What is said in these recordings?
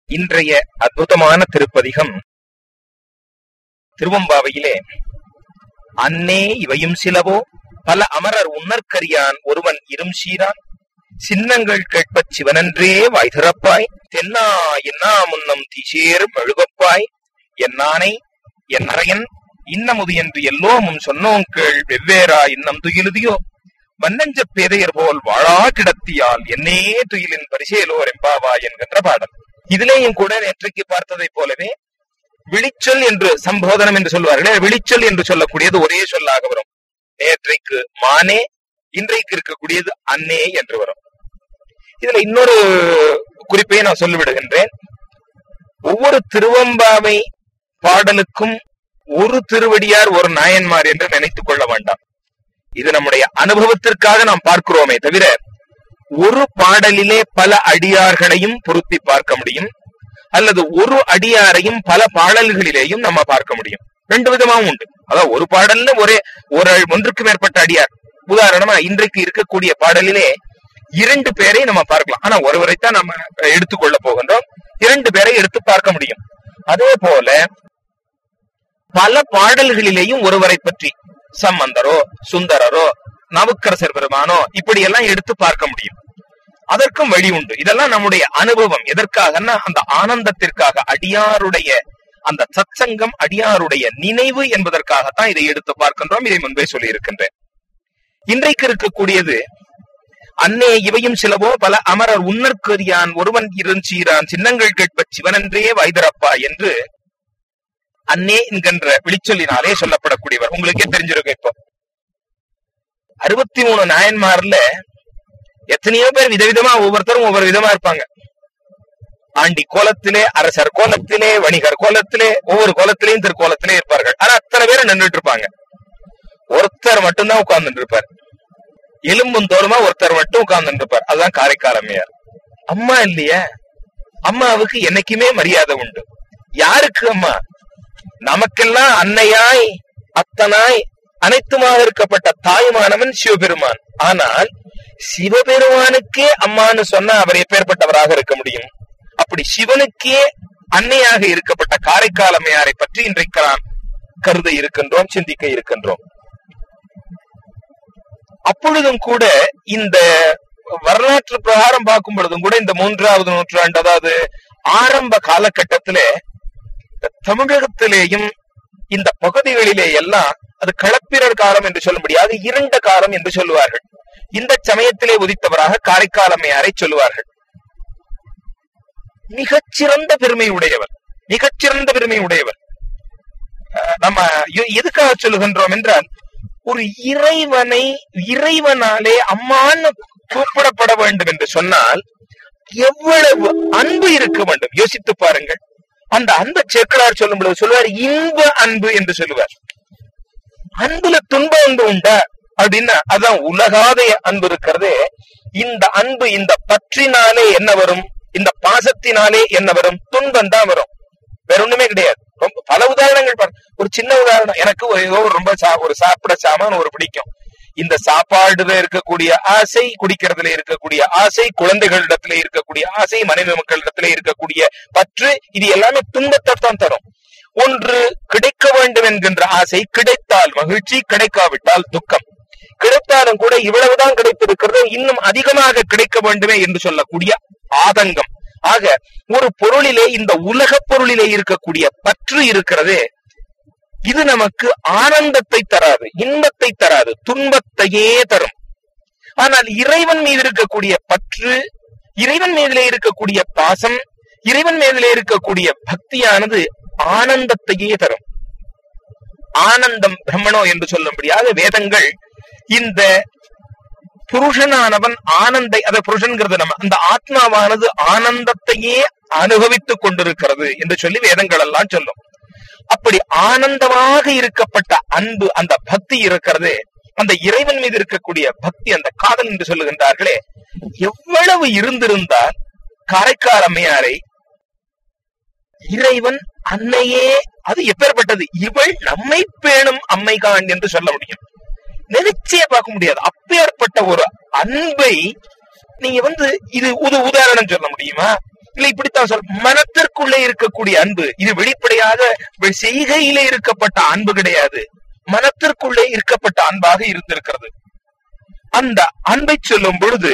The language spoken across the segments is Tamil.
இன்றைய அற்புதமான திருப்பதிகம் திருவம்பாவையிலே அன்னே இவையும் சிலவோ பல அமரர் உன்னற்கரியான் ஒருவன் இரும் சீரான் சின்னங்கள் கேட்பச் சிவனன்றே வாய் திறப்பாய் தென்னா என்னா முன்னம் திசேர் மெழுகப்பாய் என்னானை என் அரையன் இன்னமுது என்று எல்லோமும் சொன்னோம் கேள் வெவ்வேறா இன்னம் துயிலுதியோ வன்னஞ்ச பேதையர் போல் வாழா கிடத்தியால் என்னே துயிலின் பரிசேலோர் எம்பாவா என்கின்ற பாடல் இதிலேயும் கூட நேற்றைக்கு பார்த்ததைப் போலவே விழிச்சொல் என்று சம்போதனம் என்று சொல்வார்களே விழிச்சொல் என்று சொல்லக்கூடியது ஒரே சொல்லாக வரும் நேற்றைக்கு மானே இன்றைக்கு இருக்கக்கூடியது அன்னே என்று வரும் இதுல இன்னொரு குறிப்பை நான் சொல்லிவிடுகின்றேன் ஒவ்வொரு திருவம்பாவை பாடலுக்கும் ஒரு திருவடியார் ஒரு நாயன்மார் என்று நினைத்துக் கொள்ள வேண்டாம் இது நம்முடைய அனுபவத்திற்காக நாம் பார்க்கிறோமே தவிர ஒரு பாடலிலே பல அடியார்களையும் பொருத்தி பார்க்க முடியும் அல்லது ஒரு அடியாரையும் பல பாடல்களிலேயும் நம்ம பார்க்க முடியும் ரெண்டு விதமாவும் உண்டு அதாவது ஒரு பாடல்ல ஒரே ஒரு ஒன்றுக்கு மேற்பட்ட அடியார் உதாரணமா இன்றைக்கு இருக்கக்கூடிய பாடலிலே இரண்டு பேரை நம்ம பார்க்கலாம் ஆனா ஒருவரைத்தான் நம்ம எடுத்துக்கொள்ள போகின்றோம் இரண்டு பேரை எடுத்து பார்க்க முடியும் அதே போல பல பாடல்களிலேயும் ஒருவரை பற்றி சம்பந்தரோ சுந்தரரோ நவுக்கரசர் பெருமானோ இப்படி எல்லாம் எடுத்து பார்க்க முடியும் அதற்கும் வழி உண்டு இதெல்லாம் நம்முடைய அனுபவம் எதற்காகன்னா அந்த ஆனந்தத்திற்காக அடியாருடைய அந்த சத்சங்கம் அடியாருடைய நினைவு என்பதற்காகத்தான் இதை எடுத்து பார்க்கின்றோம் இதை முன்பே சொல்லி இருக்கின்றேன் இன்றைக்கு இருக்கக்கூடியது அன்னே இவையும் சிலவோ பல அமரர் உன்னற்கரியான் ஒருவன் இருஞ்சீரான் சின்னங்கள் கேட்ப சிவனன்றே வைதரப்பா என்று அன்னே என்கின்ற விழிச்சொல்லினாலே சொல்லப்படக்கூடியவர் உங்களுக்கே தெரிஞ்சிருக்கும் இப்போ அறுபத்தி மூணு நாயன்மார்ல எத்தனையோ பேர் விதவிதமா ஒவ்வொருத்தரும் ஒவ்வொரு விதமா இருப்பாங்க ஆண்டி கோலத்திலே அரசர் கோலத்திலே வணிகர் கோலத்திலே ஒவ்வொரு கோலத்திலேயும் திருக்கோலத்திலே இருப்பார்கள் ஆனா அத்தனை பேரும் நின்றுட்டு இருப்பாங்க ஒருத்தர் மட்டும்தான் உட்கார்ந்துட்டு இருப்பார் எலும்பும் தோறுமா ஒருத்தர் மட்டும் உட்கார்ந்துட்டு இருப்பார் அதுதான் காரைக்கால் அம்மையார் அம்மா இல்லையா அம்மாவுக்கு என்னைக்குமே மரியாதை உண்டு யாருக்கு அம்மா நமக்கெல்லாம் அன்னையாய் அத்தனாய் அனைத்துமாக இருக்கப்பட்ட தாயுமானவன் சிவபெருமான் ஆனால் சிவபெருமானுக்கே அம்மான்னு சொன்னா அவர் எப்பேற்பட்டவராக இருக்க முடியும் அப்படி சிவனுக்கே அன்னையாக இருக்கப்பட்ட காரைக்கால் அம்மையாரை பற்றி இன்றைக்கு நாம் கருத இருக்கின்றோம் சிந்திக்க இருக்கின்றோம் அப்பொழுதும் கூட இந்த வரலாற்று பிரகாரம் பார்க்கும் பொழுதும் கூட இந்த மூன்றாவது நூற்றாண்டு அதாவது ஆரம்ப காலகட்டத்திலே தமிழகத்திலேயும் இந்த பகுதிகளிலே எல்லாம் அது களப்பிரர் காலம் என்று சொல்ல முடியாது இருண்ட காலம் என்று சொல்லுவார்கள் இந்த சமயத்திலே உதித்தவராக காரைக்கால் அம்மையாரை சொல்லுவார்கள் மிகச்சிறந்த பெருமை உடையவர் மிகச்சிறந்த பெருமை உடையவர் நம்ம எதுக்காக சொல்லுகின்றோம் என்றால் ஒரு இறைவனை இறைவனாலே அம்மான்னு கூப்பிடப்பட வேண்டும் என்று சொன்னால் எவ்வளவு அன்பு இருக்க வேண்டும் யோசித்து பாருங்கள் அந்த அன்பை சேக்கலார் சொல்லும் பொழுது சொல்லுவார் இன்ப அன்பு என்று சொல்லுவார் அன்புல துன்ப அன்பு உண்டா அப்படின்னா அதான் உலகாதைய அன்பு இருக்கிறதே இந்த அன்பு இந்த பற்றினாலே என்ன வரும் இந்த பாசத்தினாலே என்ன வரும் துன்பம் தான் வரும் வேற ஒண்ணுமே கிடையாது ரொம்ப பல உதாரணங்கள் பாரு ஒரு சின்ன உதாரணம் எனக்கு ஏதோ ரொம்ப ஒரு சாப்பிட சாமான் ஒரு பிடிக்கும் இந்த சாப்பாடுல இருக்கக்கூடிய ஆசை குடிக்கிறதுல இருக்கக்கூடிய ஆசை குழந்தைகளிடத்துல இருக்கக்கூடிய ஆசை மனைவி மக்களிடத்துல இருக்கக்கூடிய பற்று இது எல்லாமே துன்பத்தை தான் தரும் ஒன்று கிடைக்க வேண்டும் என்கின்ற ஆசை கிடைத்தால் மகிழ்ச்சி கிடைக்காவிட்டால் துக்கம் கிடைத்தாலும் கூட இவ்வளவுதான் கிடைத்திருக்கிறது இன்னும் அதிகமாக கிடைக்க வேண்டுமே என்று சொல்லக்கூடிய ஆதங்கம் ஆக ஒரு பொருளிலே இந்த உலக பொருளிலே இருக்கக்கூடிய பற்று இருக்கிறதே இது நமக்கு ஆனந்தத்தை தராது இன்பத்தை தராது துன்பத்தையே தரும் ஆனால் இறைவன் மீது இருக்கக்கூடிய பற்று இறைவன் மீதிலே இருக்கக்கூடிய பாசம் இறைவன் மீதிலே இருக்கக்கூடிய பக்தியானது ஆனந்தத்தையே தரும் ஆனந்தம் பிரம்மணோ என்று சொல்லும்படியாக வேதங்கள் இந்த புருஷனானவன் ஆனந்தை அத புருஷன்கிறது நம்ம அந்த ஆத்மாவானது ஆனந்தத்தையே அனுபவித்துக் கொண்டிருக்கிறது என்று சொல்லி வேதங்கள் எல்லாம் சொல்லும் அப்படி ஆனந்தமாக இருக்கப்பட்ட அன்பு அந்த பக்தி இருக்கிறது அந்த இறைவன் மீது இருக்கக்கூடிய பக்தி அந்த காதல் என்று சொல்லுகின்றார்களே எவ்வளவு இருந்திருந்தால் காரைக்கால் அம்மையாரை இறைவன் அன்னையே அது எப்பேற்பட்டது இவள் நம்மை பேணும் அம்மைகான் என்று சொல்ல முடியும் நினைச்சே பார்க்க முடியாது அப்பேற்பட்ட ஒரு அன்பை நீங்க வந்து இது ஒரு உதாரணம் சொல்ல முடியுமா இல்ல இப்படித்தான் சொல் மனத்திற்குள்ளே இருக்கக்கூடிய அன்பு இது வெளிப்படையாக வெ- செய்கையிலே இருக்கப்பட்ட அன்பு கிடையாது மனத்திற்குள்ளே இருக்கப்பட்ட அன்பாக இருந்திருக்கிறது அந்த அன்பை சொல்லும் பொழுது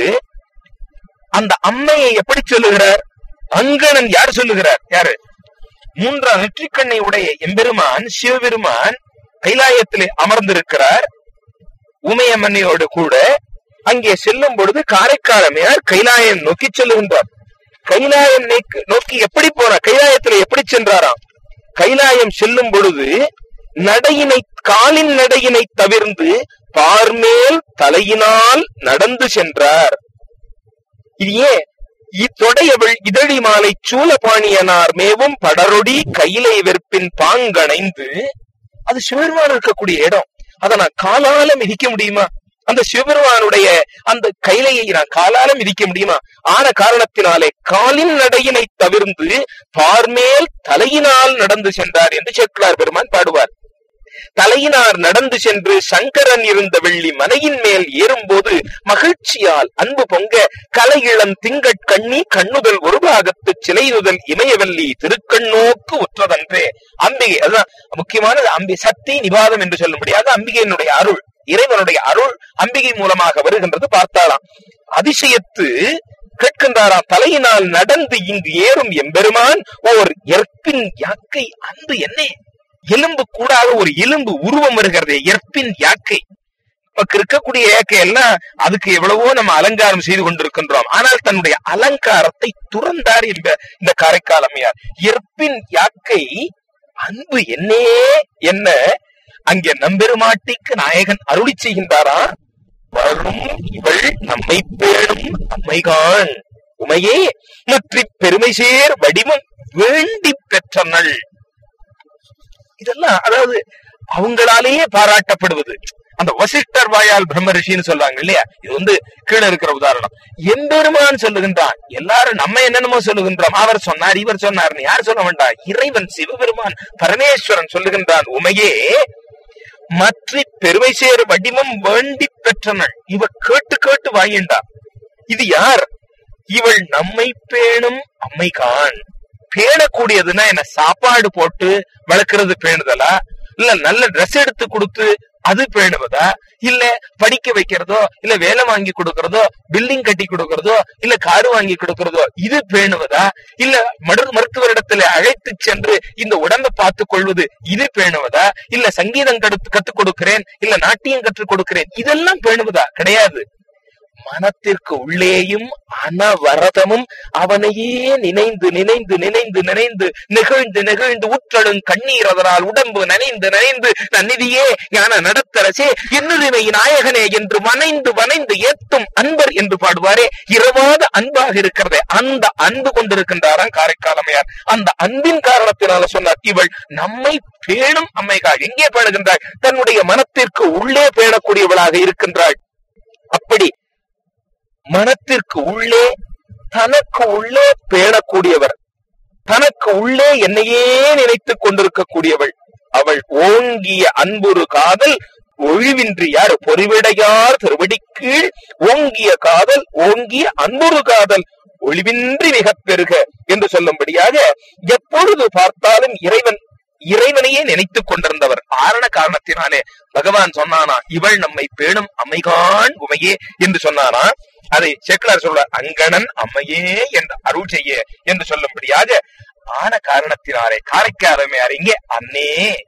அந்த அம்மையை எப்படி சொல்லுகிறார் அங்கணன் யார் சொல்லுகிறார் யாரு மூன்றாம் நெற்றிக்கண்ணை உடைய எம்பெருமான் சிவபெருமான் கைலாயத்திலே அமர்ந்திருக்கிறார் உமையம்மனையோடு கூட அங்கே செல்லும் பொழுது காரைக்காலமையார் கைலாயம் நோக்கி செல்லுகின்றார் கைலாயம் நோக்கி- நோக்கி எப்படி போறார் கைலாயத்துல எப்படி சென்றாராம் கைலாயம் செல்லும் பொழுது நடையினை காலின் நடையினை தவிர்ந்து பார்மேல் தலையினால் நடந்து சென்றார் இது ஏன் இத்தொடையவள் இதழி மாலை சூலபாணியனார் மேவும் படரொடி கையிலை வெற்பின் பாங்கணைந்து அது சிவபெருமான் இருக்கக்கூடிய இடம் அதை நான் காலால மிதிக்க முடியுமா அந்த சிவபெருமானுடைய அந்த கைலையை நான் காலால மிதிக்க முடியுமா ஆன காரணத்தினாலே காலின் நடையினை தவிர்ந்து பார்மேல் தலையினால் நடந்து சென்றார் என்று சேக்கிழார் பெருமான் பாடுவார் தலையினார் நடந்து சென்று சங்கரன் இருந்த வெள்ளி மனையின் மேல் ஏறும்போது மகிழ்ச்சியால் அன்பு பொங்க கலையிளம் திங்கட் கண்ணி கண்ணுதல் ஒரு பாகத்து சிலையுதல் இமயவல்லி திருக்கண்ணோக்கு உற்றதன்றே அம்பிகை அதுதான் முக்கியமானது அம்பி சக்தி நிவாதம் என்று சொல்ல முடியாது அம்பிகையினுடைய அருள் இறைவனுடைய அருள் அம்பிகை மூலமாக வருகின்றது பார்த்தாளாம் அதிசயத்து கேட்கின்றாராம் தலையினால் நடந்து இங்கு ஏறும் எம்பெருமான் ஓர் எற்பின் யாக்கை அன்பு என்ன எலும்பு கூடாத ஒரு எலும்பு உருவம் வருகிறது எற்பின் யாக்கை நமக்கு இருக்கக்கூடிய ஏக்கை எல்லாம் அதுக்கு எவ்வளவோ நம்ம அலங்காரம் செய்து கொண்டிருக்கின்றோம் ஆனால் தன்னுடைய அலங்காரத்தை துறந்தார் இந்த இந்த காரைக்காலமையார் எற்பின் யாக்கை அன்பு என்னே என்ன அங்கே நம்பெருமாட்டிக்கு நாயகன் அருளி செய்கின்றாரா வரும் இவள் நம்மை பேணும் அம்மைகான் உமையே முற்றி பெருமை சேர் வடிவம் வேண்டி பெற்றனள் இதெல்லாம் அதாவது அவங்களாலேயே பாராட்டப்படுவது அந்த வசிஷ்டர் வாயால் பிரம்ம ரிஷின்னு சொல்றாங்க இல்லையா இது வந்து கீழே இருக்கிற உதாரணம் எம்பெருமான் சொல்லுகின்றான் எல்லாரும் நம்ம என்னென்னமோ சொல்லுகின்றோம் அவர் சொன்னார் இவர் சொன்னார்னு யார் சொல்ல வேண்டாம் இறைவன் சிவபெருமான் பரமேஸ்வரன் சொல்லுகின்றான் உமையே மற்றி பெருமை சேர் வடிவம் வேண்டி பெற்றனள் இவ கேட்டு கேட்டு வாங்கிண்டா இது யார் இவள் நம்மை பேணும் அம்மைகான் பேணக்கூடியதுன்னா என்ன சாப்பாடு போட்டு வளர்க்கறது பேணுதலா இல்ல நல்ல ட்ரெஸ் எடுத்து கொடுத்து அது பேணுவதா இல்ல படிக்க வைக்கிறதோ இல்ல வேலை வாங்கி கொடுக்கறதோ பில்டிங் கட்டி கொடுக்கறதோ இல்ல காரு வாங்கி கொடுக்கறதோ இது பேணுவதா இல்ல மரு மருத்துவரிடத்துல அழைத்து சென்று இந்த உடம்பை பார்த்துக் கொள்வது இது பேணுவதா இல்ல சங்கீதம் கடுத்து கத்துக் கொடுக்கிறேன் இல்ல நாட்டியம் கற்றுக் கொடுக்கிறேன் இதெல்லாம் பேணுவதா கிடையாது மனத்திற்கு உள்ளேயும் அனவரதமும் அவனையே நினைந்து நினைந்து நினைந்து நினைந்து நெகிழ்ந்து நெகிழ்ந்து உற்றலும் கண்ணீர் அதனால் உடம்பு நனைந்து நனைந்து நன்னிதியே ஞான நடத்தரசே என்னுரிமை நாயகனே என்று வனைந்து வனைந்து ஏத்தும் அன்பர் என்று பாடுவாரே இரவாத அன்பாக இருக்கிறதே அந்த அன்பு கொண்டிருக்கின்றாராம் காரைக்காலமையார் அந்த அன்பின் காரணத்தினால சொன்னார் இவள் நம்மை பேணும் அம்மைகாள் எங்கே பேணுகின்றாள் தன்னுடைய மனத்திற்கு உள்ளே பேணக்கூடியவளாக இருக்கின்றாள் அப்படி மனத்திற்கு உள்ளே தனக்கு உள்ளே பேணக்கூடியவர் தனக்கு உள்ளே என்னையே நினைத்துக் கொண்டிருக்கக்கூடியவள் அவள் ஓங்கிய அன்புரு காதல் ஒழிவின்றி யார் பொறிவிடையார் திருவடி கீழ் ஓங்கிய காதல் ஓங்கிய அன்புரு காதல் ஒளிவின்றி மிகப் பெருக என்று சொல்லும்படியாக எப்பொழுது பார்த்தாலும் இறைவன் இறைவனையே நினைத்துக் கொண்டிருந்தவர் ஆரண காரணத்தினாலே பகவான் சொன்னானா இவள் நம்மை பேணும் அமைகான் உமையே என்று சொன்னானா அதை சேக்கலார் சொல்றார் அங்கணன் அம்மையே என்று அருள் செய்ய என்று சொல்லும்படியாக ஆன காரணத்தினாலே காரைக்காரமையார் இங்கே அன்னே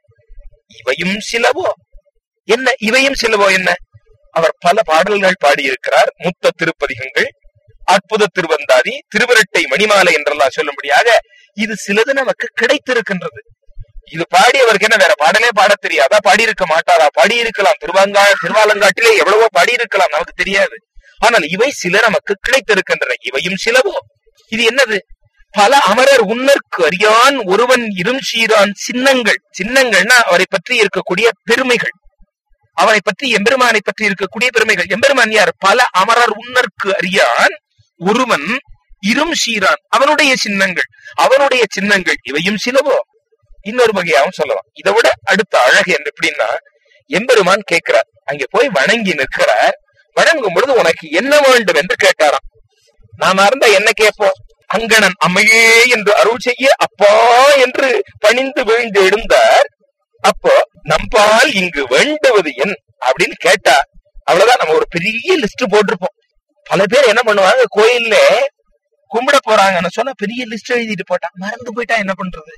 இவையும் சிலவோ என்ன இவையும் சிலவோ என்ன அவர் பல பாடல்கள் பாடியிருக்கிறார் முத்த திருப்பதிகங்கள் அற்புத திருவந்தாதி திருவிரட்டை மணிமாலை என்றெல்லாம் சொல்லும்படியாக இது சிலது நமக்கு கிடைத்திருக்கின்றது இது பாடியவருக்கு என்ன வேற பாடலே பாட தெரியாதா பாடியிருக்க மாட்டாரா பாடியிருக்கலாம் திருவாங்கா திருவாலங்காட்டிலே எவ்வளவோ பாடியிருக்கலாம் நமக்கு தெரியாது ஆனால் இவை சில நமக்கு கிடைத்திருக்கின்றன இவையும் சிலவோ இது என்னது பல அமரர் உன்னற்கு அறியான் ஒருவன் இரும் சீரான் சின்னங்கள் சின்னங்கள்னா அவரை பற்றி இருக்கக்கூடிய பெருமைகள் அவனை பற்றி எம்பெருமானை பற்றி இருக்கக்கூடிய பெருமைகள் எம்பெருமான் யார் பல அமரர் உன்னற்கு அறியான் ஒருவன் இரும் சீரான் அவனுடைய சின்னங்கள் அவனுடைய சின்னங்கள் இவையும் சிலவோ இன்னொரு வகையாகவும் சொல்லலாம் இதை விட அடுத்த அழகு என்ன எப்படின்னா எம்பெருமான் கேட்கிறார் அங்க போய் வணங்கி நிற்கிறார் வணங்கும் பொழுது உனக்கு என்ன வேண்டும் என்று கேட்டாராம் நாம இருந்தா என்ன கேட்போம் அங்கணன் அம்மையே என்று அருள் செய்ய அப்பா என்று பணிந்து வீழ்ந்து எழுந்தார் அப்போ நம்பால் இங்கு வேண்டுவது என் அப்படின்னு கேட்டா அவ்வளவுதான் நம்ம ஒரு பெரிய லிஸ்ட் போட்டிருப்போம் பல பேர் என்ன பண்ணுவாங்க கோயில்ல கும்பிட போறாங்கன்னு சொன்னா பெரிய லிஸ்ட் எழுதிட்டு போட்டா மறந்து போயிட்டா என்ன பண்றது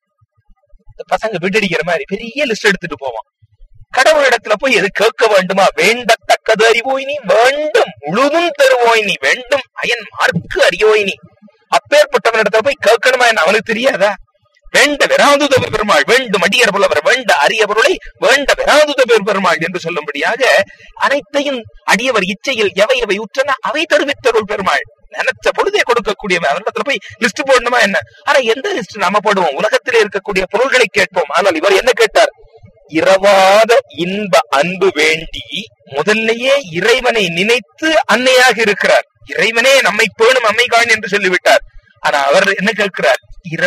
இந்த பசங்க விட்டடிக்கிற மாதிரி பெரிய லிஸ்ட் எடுத்துட்டு போவான் கடவுள் இடத்துல போய் எது கேட்க வேண்டுமா வேண்டத்தக்கது அறிவோய் நீ வேண்டும் முழுதும் தருவோய் நீ வேண்டும் அயன் மார்க்கு அறியோய் நீ அப்பேற்பட்டவன் இடத்துல போய் கேட்கணுமா என்ன அவனுக்கு தெரியாதா வேண்ட விராதுத பெருமாள் வேண்டும் அடியர் புலவர் வேண்ட அரிய பொருளை வேண்ட விராதுத பெருமாள் என்று சொல்லும்படியாக அனைத்தையும் அடியவர் இச்சையில் எவை எவை உற்றன அவை தருவித்தருள் பெருமாள் நினைச்ச பொழுதே கொடுக்கக்கூடியவன் அவனிடத்துல போய் லிஸ்ட் போடணுமா என்ன ஆனா எந்த லிஸ்ட் நாம போடுவோம் உலகத்திலே இருக்கக்கூடிய பொருள்களை கேட்போம் ஆனால் இவர் என்ன கேட்டார் இரவாத இன்ப அன்பு வேண்டி முதல்லயே இறைவனை நினைத்து அன்னையாக இருக்கிறார் இறைவனே நம்மை பேணும் அம்மைகான் என்று சொல்லிவிட்டார் ஆனா அவர் என்ன கேட்கிறார்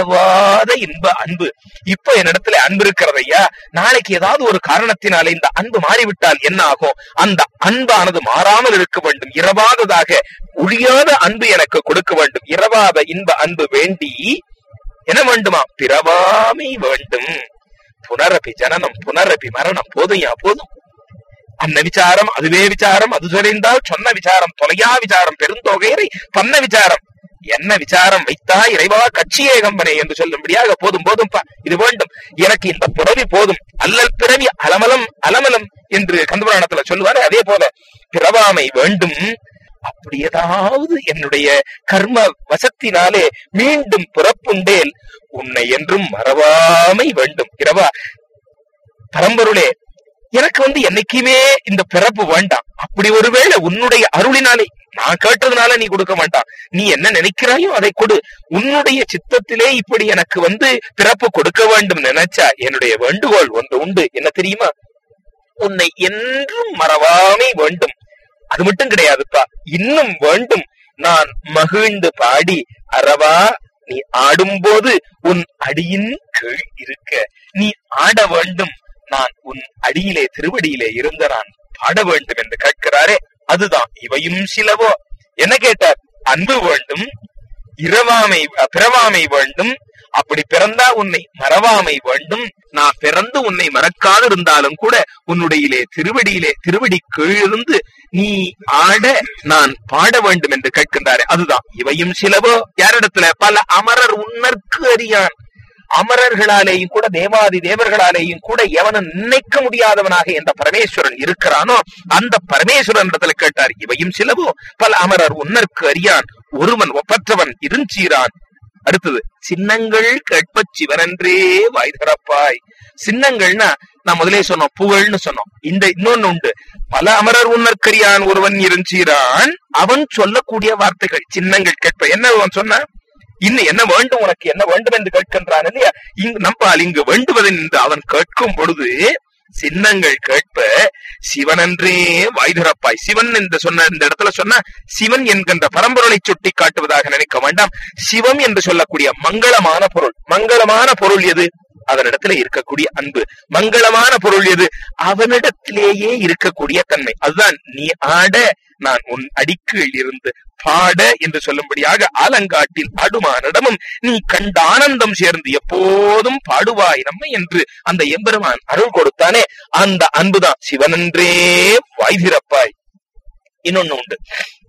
இரவாத இன்ப அன்பு இப்ப என்னிடத்துல அன்பு இருக்கிறதையா நாளைக்கு ஏதாவது ஒரு காரணத்தினாலே இந்த அன்பு மாறிவிட்டால் என்ன ஆகும் அந்த அன்பானது மாறாமல் இருக்க வேண்டும் இரவாததாக ஒழியாத அன்பு எனக்கு கொடுக்க வேண்டும் இரவாத இன்ப அன்பு வேண்டி என்ன வேண்டுமா பிறவாமை வேண்டும் புனரபி ஜனனம் புனரபி மரணம் போதும்யா போதும் அன்ன விசாரம் அதுவே விசாரம் அது சொரிந்தால் சொன்ன விசாரம் தொலையா விசாரம் பெருந்தொகையரை பண்ண விசாரம் என்ன விசாரம் வைத்தா இறைவா கட்சியே கம்பனே என்று சொல்லும்படியாக போதும் போதும்பா இது வேண்டும் எனக்கு இந்த பிறவி போதும் அல்லல் பிறவி அலமலம் அலமலம் என்று கந்தபுராணத்துல சொல்லுவாரு அதே போல பிறவாமை வேண்டும் அப்படி ஏதாவது என்னுடைய கர்ம வசத்தினாலே மீண்டும் பிறப்புண்டேல் உன்னை என்றும் மறவாமை வேண்டும் இரவா பரம்பொருளே எனக்கு வந்து என்னைக்குமே இந்த பிறப்பு வேண்டாம் அப்படி ஒருவேளை உன்னுடைய அருளினாலே நான் கேட்டதுனால நீ கொடுக்க மாட்டான் நீ என்ன நினைக்கிறாயோ அதை கொடு உன்னுடைய சித்தத்திலே இப்படி எனக்கு வந்து பிறப்பு கொடுக்க வேண்டும் நினைச்சா என்னுடைய வேண்டுகோள் ஒன்று உண்டு என்ன தெரியுமா உன்னை என்றும் மறவாமை வேண்டும் அது மட்டும் கிடையாதுப்பா இன்னும் வேண்டும் நான் மகிழ்ந்து பாடி அறவா நீ ஆடும்போது உன் அடியின் கீழ் இருக்க நீ ஆட வேண்டும் நான் உன் அடியிலே திருவடியிலே இருந்த நான் பாட வேண்டும் என்று கேட்கிறாரே அதுதான் இவையும் சிலவோ என்ன கேட்டார் அன்பு வேண்டும் இரவாமை பிறவாமை வேண்டும் அப்படி பிறந்தா உன்னை மறவாமை வேண்டும் நான் பிறந்து உன்னை மறக்காது இருந்தாலும் கூட உன்னுடையிலே திருவடியிலே திருவடி கீழிருந்து நீ ஆட நான் பாட வேண்டும் என்று கேட்கின்றாரே அதுதான் இவையும் சிலவோ யாரிடத்துல பல அமரர் உன்னற்கு அறியான் அமரர்களாலேயும் கூட தேவாதி தேவர்களாலேயும் கூட எவனும் நினைக்க முடியாதவனாக எந்த பரமேஸ்வரன் இருக்கிறானோ அந்த பரமேஸ்வரன் இடத்துல கேட்டார் இவையும் சிலவோ பல அமரர் உன்னற்கு அறியான் ஒருவன் ஒப்பற்றவன் இருஞ்சீரான் அடுத்தது சின்னங்கள் கேட்ப சிவனன்றே வாய் திறப்பாய் சின்னங்கள்னா நான் முதலே சொன்னோம் புகழ்னு சொன்னோம் இந்த இன்னொன்னு உண்டு பல அமரர் உன்னற்கரியான் ஒருவன் இருஞ்சீரான் அவன் சொல்லக்கூடிய வார்த்தைகள் சின்னங்கள் கேட்ப என்ன அவன் சொன்ன இன்னும் என்ன வேண்டும் உனக்கு என்ன வேண்டும் என்று கேட்கின்றான் இல்லையா இங்கு நம்பால் இங்கு வேண்டுவதென்று என்று அவன் கேட்கும் பொழுது சின்னங்கள் கேட்ப சிவனன்றே வாய்திறப்பாய் சிவன் என்று சொன்ன இந்த இடத்துல சொன்ன சிவன் என்கின்ற பரம்பொருளை சுட்டி காட்டுவதாக நினைக்க வேண்டாம் சிவம் என்று சொல்லக்கூடிய மங்களமான பொருள் மங்களமான பொருள் எது அவனிடத்துல இருக்கக்கூடிய அன்பு மங்களமான பொருள் எது அவனிடத்திலேயே இருக்கக்கூடிய தன்மை அதுதான் நீ ஆட நான் உன் அடிக்கீழ் இருந்து பாட என்று சொல்லும்படியாக ஆலங்காட்டில் ஆடுமானிடமும் நீ கண்ட ஆனந்தம் சேர்ந்து எப்போதும் பாடுவாய் நம்மை என்று அந்த எம்பெருமான் அருள் கொடுத்தானே அந்த அன்புதான் சிவனன்றே வாய்திறப்பாய் இன்னொன்னு உண்டு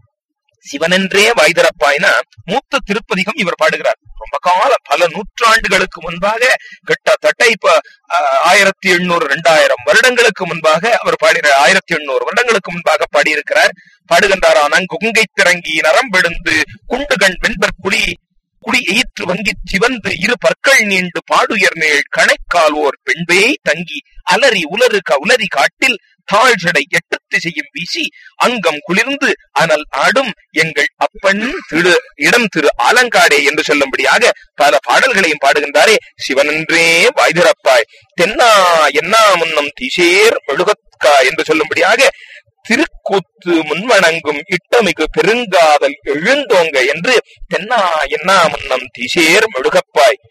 சிவனென்றே வாய்திறப்பாய்னா மூத்த திருப்பதிகம் இவர் பாடுகிறார் ரொம்ப காலம் பல நூற்றாண்டுகளுக்கு முன்பாக கிட்டத்தட்ட இப்ப ஆயிரத்தி எண்ணூறு ரெண்டாயிரம் வருடங்களுக்கு முன்பாக அவர் பாடிற ஆயிரத்தி எண்ணூறு வருடங்களுக்கு முன்பாக பாடியிருக்கிறார் பாடுகின்றாரான குங்கை திறங்கி நரம்பெடுந்து குண்டுகண் வெண்பர் குழி குடி எயிற்று வங்கி சிவந்து இரு பற்கள் நீண்டு பாடுயர் நேள் கணைக்கால்வோர் பெண்பே தங்கி அலறி உலரு உலரி காட்டில் தாழ்சடை எட்டு திசையும் வீசி அங்கம் குளிர்ந்து அனல் ஆடும் எங்கள் அப்பன் திரு இடம் திரு ஆலங்காடே என்று சொல்லும்படியாக பல பாடல்களையும் பாடுகின்றாரே சிவனன்றே வாய்திறப்பாய் தென்னா என்னா முன்னம் திசேர் மெழுகத்கா என்று சொல்லும்படியாக திருக்கூத்து முன்வணங்கும் இட்டமிகு பெருங்காதல் எழுந்தோங்க என்று தென்னா என்னா முன்னம் திசேர் மெழுகப்பாய்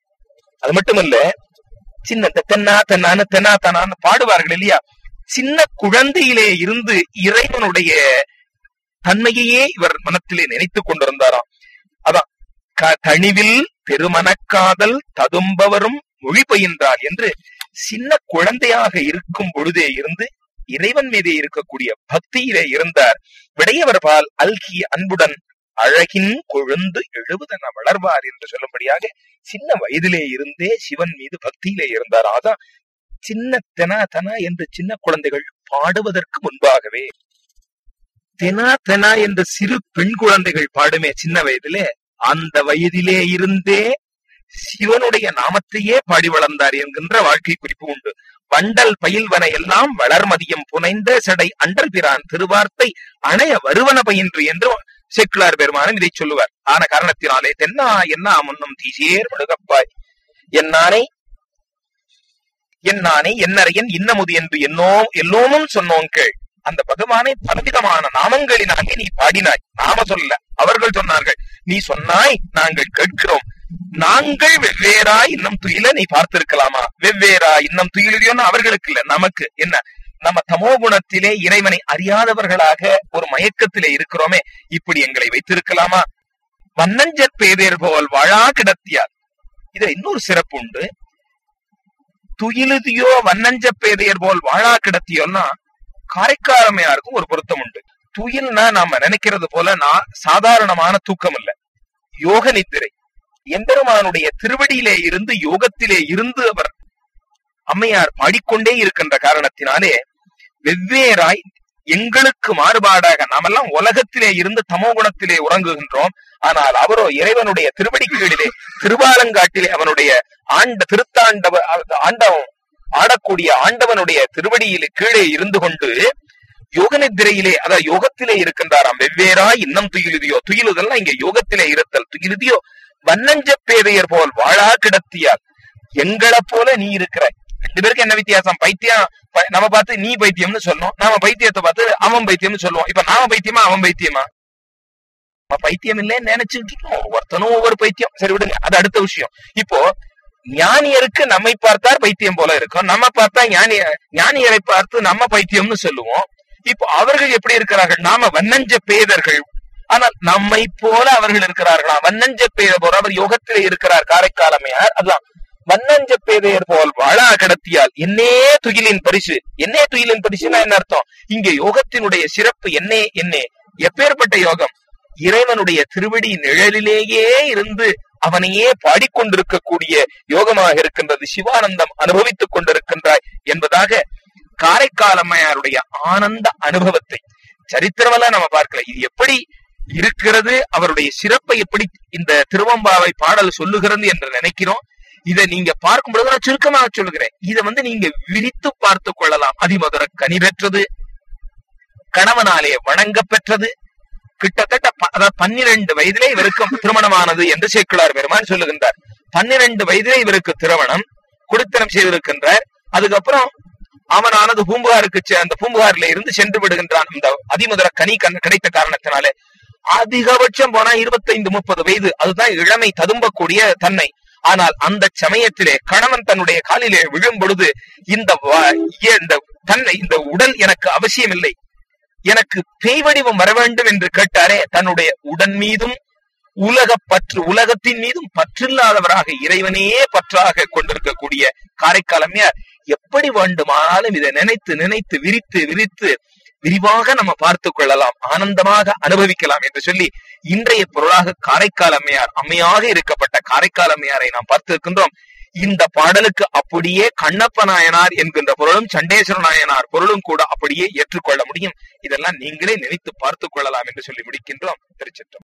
அது மட்டுமல்ல சின்ன தென்னா தென்னான்னு தென்னா தனான்னு பாடுவார்கள் இல்லையா சின்ன குழந்தையிலே இருந்து இறைவனுடைய தன்மையையே இவர் மனத்திலே நினைத்துக் கொண்டிருந்தாராம் அதான் க- தணிவில் பெருமனக்காதல் ததும்பவரும் மொழி பயின்றார் என்று சின்ன குழந்தையாக இருக்கும் பொழுதே இருந்து இறைவன் மீதே இருக்கக்கூடிய பக்தியிலே இருந்தார் விடையவர் பால் அல்கி அன்புடன் அழகின் கொழுந்து எழுபதென வளர்வார் என்று சொல்லும்படியாக சின்ன வயதிலே இருந்தே சிவன் மீது பக்தியிலே இருந்தார் அதான் சின்ன தெனா தெனா என்று சின்ன குழந்தைகள் பாடுவதற்கு முன்பாகவே தெனா தெனா என்று சிறு பெண் குழந்தைகள் பாடுமே சின்ன வயதிலே அந்த வயதிலே இருந்தே சிவனுடைய நாமத்தையே பாடி வளர்ந்தார் என்கின்ற வாழ்க்கை குறிப்பு உண்டு வண்டல் பயில்வன எல்லாம் வளர்மதியம் புனைந்த செடை அண்டல் பிரான் திருவார்த்தை அணைய வருவன பயின்று என்று சேக்கிழார் பெருமானும் இதை சொல்லுவார் ஆன காரணத்தினாலே தென்னா என்ன முன்னும் தீசேர் படுகப்பாய் என்னானை என்னானை என்னறையன் இன்னமுது என்று என்னோ எல்லோனும் சொன்னோன் கேள் அந்த பகவானை பலவிதமான நாமங்களினாலே நீ பாடினாய் நாம சொல்ல அவர்கள் சொன்னார்கள் நீ சொன்னாய் நாங்கள் கேட்கிறோம் நாங்கள் வெவ்வேறா இன்னும் துயில நீ பார்த்திருக்கலாமா வெவ்வேறா இன்னும் துயிலுறியோன்னு அவர்களுக்கு இல்ல நமக்கு என்ன நம்ம தமோ குணத்திலே இறைவனை அறியாதவர்களாக ஒரு மயக்கத்திலே இருக்கிறோமே இப்படி எங்களை வைத்திருக்கலாமா வண்ணஞ்சற் பேதேர் போல் வாழா கிடத்தியார் இதுல இன்னொரு சிறப்பு உண்டு துயிலுதியோ வண்ணஞ்ச பேதையர் போல் வாழா கிடத்தியோன்னா காரைக்காரமையாருக்கும் ஒரு பொருத்தம் உண்டு துயில்னா நாம நினைக்கிறது போல நான் சாதாரணமான தூக்கம் இல்ல யோக நித்திரை எம்பெருமானுடைய திருவடியிலே இருந்து யோகத்திலே இருந்து அவர் அம்மையார் பாடிக்கொண்டே இருக்கின்ற காரணத்தினாலே வெவ்வேறாய் எங்களுக்கு மாறுபாடாக நாமெல்லாம் உலகத்திலே இருந்து தமோ குணத்திலே உறங்குகின்றோம் ஆனால் அவரோ இறைவனுடைய திருவடிக்கீழிலே திருவாலங்காட்டிலே அவனுடைய ஆண்ட திருத்தாண்டவ ஆண்டவன் ஆடக்கூடிய ஆண்டவனுடைய திருவடியிலே கீழே இருந்து கொண்டு யோக நித்திரையிலே அதாவது யோகத்திலே இருக்கின்றாராம் வெவ்வேறா இன்னம் துயிலுதியோ துயிலுதெல்லாம் இங்க யோகத்திலே இருத்தல் துயிலுதியோ வண்ணஞ்ச பேதையர் போல் வாழா கிடத்தியார் எங்களை போல நீ இருக்கிற ரெண்டு பேருக்கு என்ன வித்தியாசம் பைத்தியம் ப- நம்ம பார்த்து நீ பைத்தியம்னு சொல்லணும் நாம பைத்தியத்தை பார்த்து அவன் பைத்தியம்னு சொல்லுவோம் இப்ப நாம பைத்தியமா அவன் பைத்தியமா நம்ம பைத்தியம் இல்லைன்னு நினைச்சுட்டு இருக்கோம் ஒவ்வொருத்தனும் ஒவ்வொரு பைத்தியம் சரி விடுங்க அது அடுத்த விஷயம் இப்போ ஞானியருக்கு நம்மை பார்த்தார் பைத்தியம் போல இருக்கும் நம்ம பார்த்தா ஞானி ஞானியரை பார்த்து நம்ம பைத்தியம்னு சொல்லுவோம் இப்போ அவர்கள் எப்படி இருக்கிறார்கள் நாம வண்ணஞ்ச பேதர்கள் ஆனால் நம்மை போல அவர்கள் இருக்கிறார்களா வண்ணஞ்ச பேத போல அவர் யோகத்திலே இருக்கிறார் காரைக்காலமையார் அதுதான் வண்ணஞ்ச பேதையர் போல் வாழா கடத்தியால் என்னே துயிலின் பரிசு என்னே துயிலின் பரிசுனா என்ன அர்த்தம் இங்க யோகத்தினுடைய சிறப்பு என்னே என்னே எப்பேற்பட்ட யோகம் இறைவனுடைய திருவடி நிழலிலேயே இருந்து அவனையே பாடிக்கொண்டிருக்கக்கூடிய யோகமாக இருக்கின்றது சிவானந்தம் அனுபவித்துக் கொண்டிருக்கின்றாய் என்பதாக காரைக்காலம்மையாருடைய ஆனந்த அனுபவத்தை சரித்திரமெல்லாம் நம்ம பார்க்கல இது எப்படி இருக்கிறது அவருடைய சிறப்பை எப்படி இந்த திருவம்பாவை பாடல் சொல்லுகிறது என்று நினைக்கிறோம் இதை நீங்க பார்க்கும் பொழுது நான் சுருக்கமாக சொல்லுகிறேன் இதை வந்து நீங்க விரித்து பார்த்து கொள்ளலாம் அதிமதுர கனி பெற்றது கணவனாலே வணங்க பெற்றது கிட்டத்தட்ட ப- அதாவது பன்னிரண்டு வயதிலே இவருக்கு திருமணமானது என்று சேக்கிழார் பெருமான் சொல்லுகின்றார் பன்னிரண்டு வயதிலே இவருக்கு திருமணம் குடித்தனம் செய்திருக்கின்றார் அதுக்கப்புறம் அவனானது பூம்புகாருக்கு செ- அந்த பூம்புகாரில இருந்து சென்று விடுகின்றான் இந்த அதிமுதல கனி கண் கிடைத்த காரணத்தினாலே அதிகபட்சம் போனா இருபத்தைந்து முப்பது வயது அதுதான் இளமை ததும்பக்கூடிய தன்மை ஆனால் அந்த சமயத்திலே கணவன் தன்னுடைய காலிலே விழும் பொழுது இந்த வ- ஏ- இந்த தன்னை இந்த உடல் எனக்கு அவசியம் இல்லை எனக்கு பேய் வடிவம் வர வேண்டும் என்று கேட்டாரே தன்னுடைய உடன் மீதும் உலக பற்று உலகத்தின் மீதும் பற்றில்லாதவராக இறைவனையே பற்றாக கொண்டிருக்கக்கூடிய காரைக்காலமையார் எப்படி வேண்டுமானாலும் இதை நினைத்து நினைத்து விரித்து விரித்து விரிவாக நம்ம பார்த்து கொள்ளலாம் ஆனந்தமாக அனுபவிக்கலாம் என்று சொல்லி இன்றைய பொருளாக காரைக்கால் அம்மையார் அம்மையாக இருக்கப்பட்ட காரைக்கால் அம்மையாரை நாம் பார்த்திருக்கின்றோம் இந்த பாடலுக்கு அப்படியே கண்ணப்ப நாயனார் என்கின்ற பொருளும் சண்டேஸ்வர நாயனார் பொருளும் கூட அப்படியே ஏற்றுக்கொள்ள முடியும் இதெல்லாம் நீங்களே நினைத்து பார்த்துக் கொள்ளலாம் என்று சொல்லி முடிக்கின்றோம் திருச்சிற்றம்